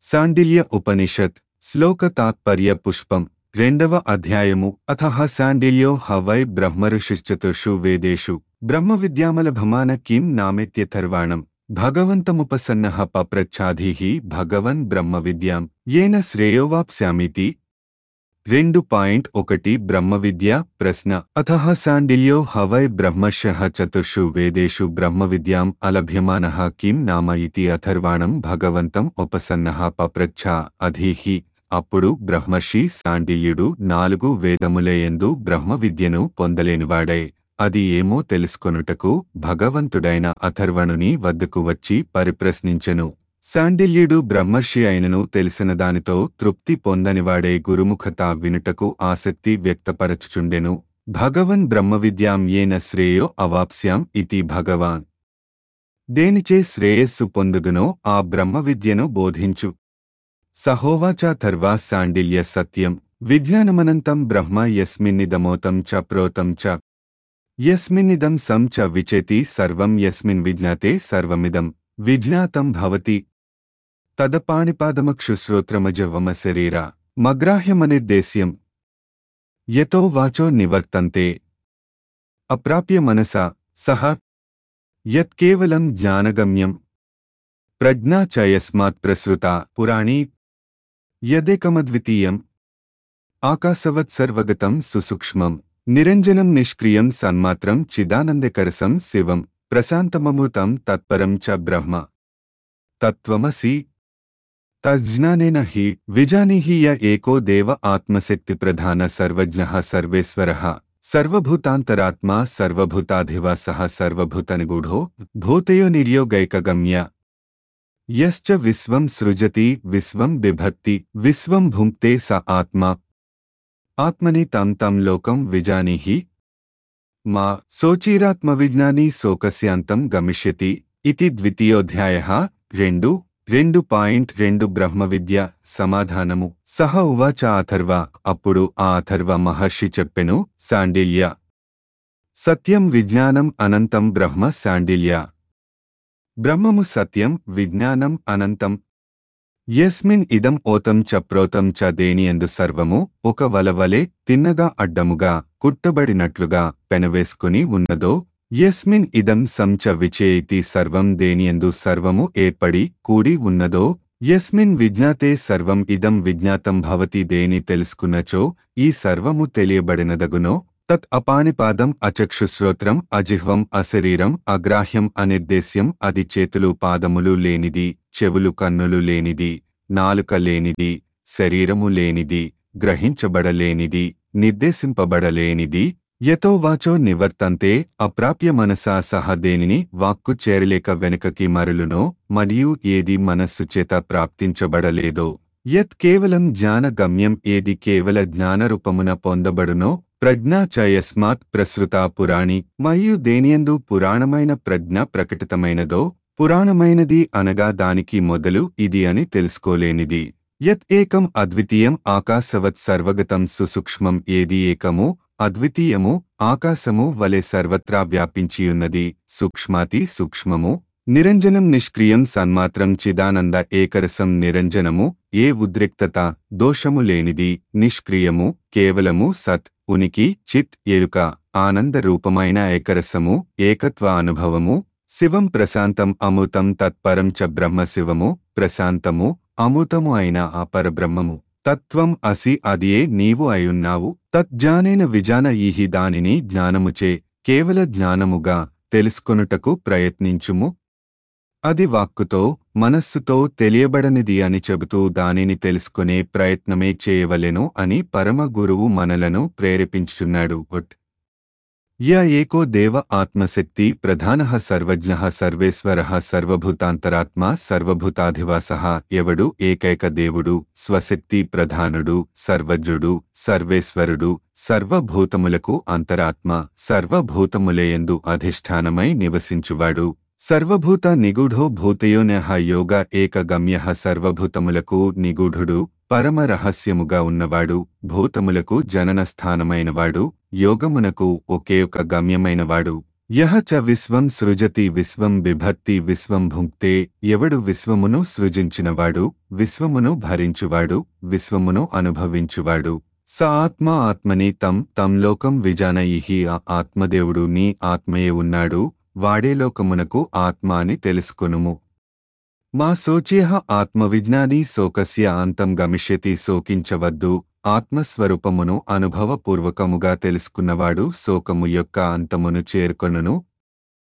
శాండిల్య ఉపనిషత్ శ్లోక తాత్పర్య పుష్పం రెండవ అధ్యాయము అథ శాండిల్యో హవై బ్రహ్మఋషిశ్చతుర్షు వేదేషు బ్రహ్మ విద్యామలభమాన కిం నామెత్యథర్వాణం భగవంతముపసన్నః పప్రచ్ఛాధీః భగవన్ బ్రహ్మ విద్యాం ఏన శ్రేయోవాప్స్యామితి రెండు పాయింట్ ఒకటి బ్రహ్మ విద్య ప్రశ్న అథ శాండిల్యో హవై బ్రహ్మశః చతుర్షు వేదేషు బ్రహ్మ విద్యాం అలభ్యమానః కిం నామ ఇతి అథర్వాణం భగవంతం ఉపసన్నః పప్రచ్ఛ అధీహి అప్పుడు బ్రహ్మర్షి శాండిల్యుడు నాలుగు వేదములయందు బ్రహ్మ విద్యను పొందలేనివాడై అది ఏమో తెలుసుకొనుటకు భగవంతుడైన అథర్వణుని వద్దకు వచ్చి పరిప్రశ్నించెను శాండిల్యుడు బ్రహ్మర్షి అయినను తెలిసిన దానితో తృప్తి పొందనివాడే గురుముఖత వినుటకు ఆసక్తి వ్యక్తపరచుచుండెను భగవన్ బ్రహ్మవిద్యాం ఏన శ్రేయో అవాప్స్యాం ఇతి భగవాన్ దేనిచే శ్రేయస్సు పొందుదునో ఆ బ్రహ్మ విద్యను బోధించు సహోవాచాథర్వా శాండిల్య సత్యం విజ్ఞానమనంతం బ్రహ్మ యస్మిన్నిదమోతం చ ప్రోతం చ యస్మిన్నిదం సం చ విచేతి సర్వం యస్మిన్ విజ్ఞాతే సర్వమిదం విజ్ఞాతం భవతి తదపాణిపాదమక్షుశ్రోత్రమజవమ శరీర మగ్రాహ్యమనిర్దేశ్యం యతో వాచో నివర్తంతే అప్రాప్య మనసా సహ యత్కేవలం జ్ఞానగమ్యం ప్రజ్ఞా చ యస్మాత్ ప్రసృత పురాణీ యదేకమద్వితీయం ఆకాశవత్ సర్వగతం సుసూక్ష్మం నిరంజనం నిష్క్రియం సన్మాత్రం చిదానందకరసం శివం ప్రశాంతమమృతం తత్పరం చ బ్రహ్మ తత్వమసి తజ్ఞానేన హి విజానీహి య ఏకో దేవ ఆత్మశక్తిప్రధాన సర్వజ్ఞః సర్వేశ్వరः సర్వభూతాంతరాత్మా సర్వభూతాధివాసः సర్వభూతనిగూఢో భూతయో నిర్యోగైకగమ్య యశ్చ విశ్వం సృజతి విశ్వం బిభక్తి విశ్వం భుంక్తే స ఆత్మా ఆత్మని తం తం లోకం విజానీహి మా శోచీరాత్మవిజ్ఞానీ శోకస్యాంతం గమిష్యతి ఇది ద్వితీయోధ్యాయ రెండు రెండు పాయింట్ రెండు బ్రహ్మ విద్య సమాధానము సహ ఉవాచ అథర్వ అప్పుడు ఆ అథర్వ మహర్షి చెప్పెను శాండిల్య సత్యం విజ్ఞానం అనంతం బ్రహ్మ శాండిల్య బ్రహ్మము సత్యం విజ్ఞానం అనంతం యస్మిన్ ఇదం ఓతం చ ప్రోతం చ దేనియందు సర్వము ఒక వలవలే తిన్నగా అడ్డముగా కుట్టబడినట్లుగా పెనవేసుకుని ఉన్నదో యస్మిన్ ఇదం సంచ విచేయితి సర్వం దేనియందు సర్వము ఏర్పడి కూడి ఉన్నదో యస్మిన్ విజ్ఞాతే సర్వం ఇదం విజ్ఞాతం భవతి దేని తెలుసుకున్నచో ఈ సర్వము తెలియబడినదగునో తత్ అపానిపాదం అచక్షుశ్రోత్రం అజిహ్వం అశరీరం అగ్రాహ్యం అనిర్దేశ్యం అది చేతులు పాదములు లేనిది చెవులు కన్నులు లేనిది నాలుక లేనిది శరీరము లేనిది గ్రహించబడలేనిది నిర్దేశింపబడలేనిది యతో వాచో నివర్తంతే అప్రాప్య మనసా సహ దేనిని వాక్కు చేరలేక వెనుకకి మరులునో మరియు ఏది మనస్సు చేత ప్రాప్తించబడలేదో యత్ కేవలం జ్ఞాన గమ్యం ఏది కేవల జ్ఞానరూపమున పొందబడునో ప్రజ్ఞా చ యస్మాత్ ప్రసృత పురాణి మరియు దేనియందు పురాణమైన ప్రజ్ఞ ప్రకటితమైనదో పురాణమైనది అనగా దానికి మొదలు ఇది అని తెలుసుకోలేనిది యత్ ఏకం అద్వితీయం ఆకాశవత్ సర్వగతం సుసూక్ష్మం ఏది ఏకము అద్వితీయము ఆకాశము వలె సర్వత్రా వ్యాపించియున్నది సూక్ష్మాతి సూక్ష్మము నిరంజనం నిష్క్రియం సన్మాత్రం చిదానంద ఏకరసం నిరంజనము ఏ ఉద్రిక్తత దోషము లేనిది నిష్క్రియము కేవలము సత్ ఉనికి చిత్ ఎరుక ఆనంద రూపమైన ఏకరసము ఏకత్వ అనుభవము శివం ప్రశాంతం అమృతం తత్పరం చ బ్రహ్మ శివము ప్రశాంతము అమృతము అయిన ఆ పరబ్రహ్మము తత్వం అసి అదియే నీవు అయున్నావు తజ్జానేన విజాన ఈహి దానిని జ్ఞానముచే కేవల జ్ఞానముగా తెలుసుకొనుటకు ప్రయత్నించుము అది వాక్కుతో మనస్సుతో తెలియబడనిది అని చెబుతూ దానిని తెలుసుకునే ప్రయత్నమే చేయవలెను అని పరమ గురువు మనలను ప్రేరేపించుచున్నాడు ఒట్ య ఏకో దేవ ఆత్మశక్తి ప్రధాన సర్వజ్ఞ సర్వేశ్వర సర్వభూతాంతరాత్మ సర్వభూతాధివాస ఎవడు ఏకైక దేవుడు స్వశక్తి ప్రధానుడు సర్వజ్ఞుడు సర్వేశ్వరుడు సర్వభూతములకు అంతరాత్మ సర్వభూతములయందు అధిష్టానమై నివసించువాడు సర్వభూత నిగూఢో భూతయోనః యోగ ఏకగమ్య సర్వభూతములకు నిగూఢుడు పరమ రహస్యముగా ఉన్నవాడు భూతములకు జనన స్థానమైనవాడు యోగమునకు ఒకే ఒక గమ్యమైనవాడు యహ చ విశ్వం సృజతి విశ్వం బిభర్తి విశ్వం భుంక్తే ఎవడు విశ్వమును సృజించినవాడు విశ్వమును భరించువాడు విశ్వమును అనుభవించువాడు స ఆత్మ ఆత్మని తం తం లోకం విజానయిహి ఆ ఆత్మదేవుడు నీ ఆత్మయే ఉన్నాడు వాడే లోకమునకు ఆత్మ అని తెలుసుకొనుము మా శోచేహ ఆత్మవిజ్ఞాని శోకస్య అంతం గమిష్యతి శోకించవద్దు ఆత్మస్వరూపమును అనుభవపూర్వకముగా తెలుసుకున్నవాడు శోకము యొక్క అంతమును చేరుకొనును